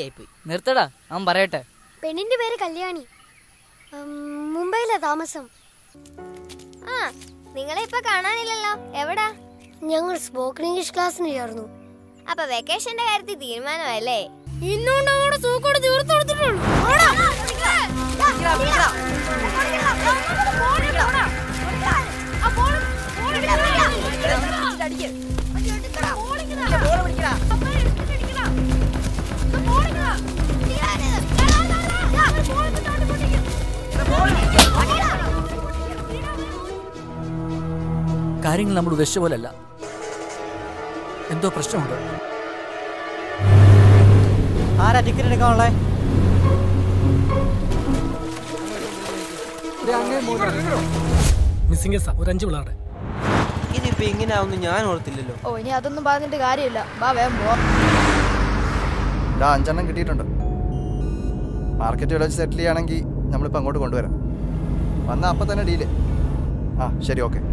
ആയിപ്പോയി നിർത്തടാ അവൻ പറയട്ടെ പെണ്ണിന്റെ പേര് കല്യാണി ഉം, മുംബൈയിലാ താമസം ആ നിങ്ങളെ ഇപ്പൊ കാണാനില്ലല്ലോ എവിടാ ഞങ്ങൾ സ്പോക്കൺ ഇംഗ്ലീഷ് ക്ലാസ്സിന് ചേർന്നു അപ്പൊ വെക്കേഷന്റെ കാര്യത്തിൽ തീരുമാനമല്ലേ ഇന്നുകൊണ്ട് അവിടെ സൂക്കോട് തീർത്തു കൊടുത്തിട്ടുള്ളൂ കാര്യങ്ങൾ നമ്മൾ ഉദ്ദേശിച്ച പോലല്ല എന്തോ പ്രശ്നമുണ്ട് ആരാ ടിക്കറ്റ് എടുക്കാനുള്ളേ മിസ്സിംഗ് കേസാ ഒരു അഞ്ച് പിള്ളേരുടെ ഇനിയിപ്പോ ഇങ്ങനെ ആവുന്നു ഞാൻ ഓർത്തില്ലല്ലോ ഓ ഇനി അതൊന്നും പറഞ്ഞിട്ട് കാര്യമില്ല വാ വേഗം പോവാം ഇതാ അഞ്ചെണ്ണം കിട്ടിയിട്ടുണ്ട് മാർക്കറ്റ് വില വെച്ച് സെറ്റിൽ ചെയ്യുകയാണെങ്കിൽ നമ്മളിപ്പോൾ അങ്ങോട്ട് കൊണ്ടുവരാം വന്നാൽ അപ്പം തന്നെ ഡീല് ആ ശരി ഓക്കെ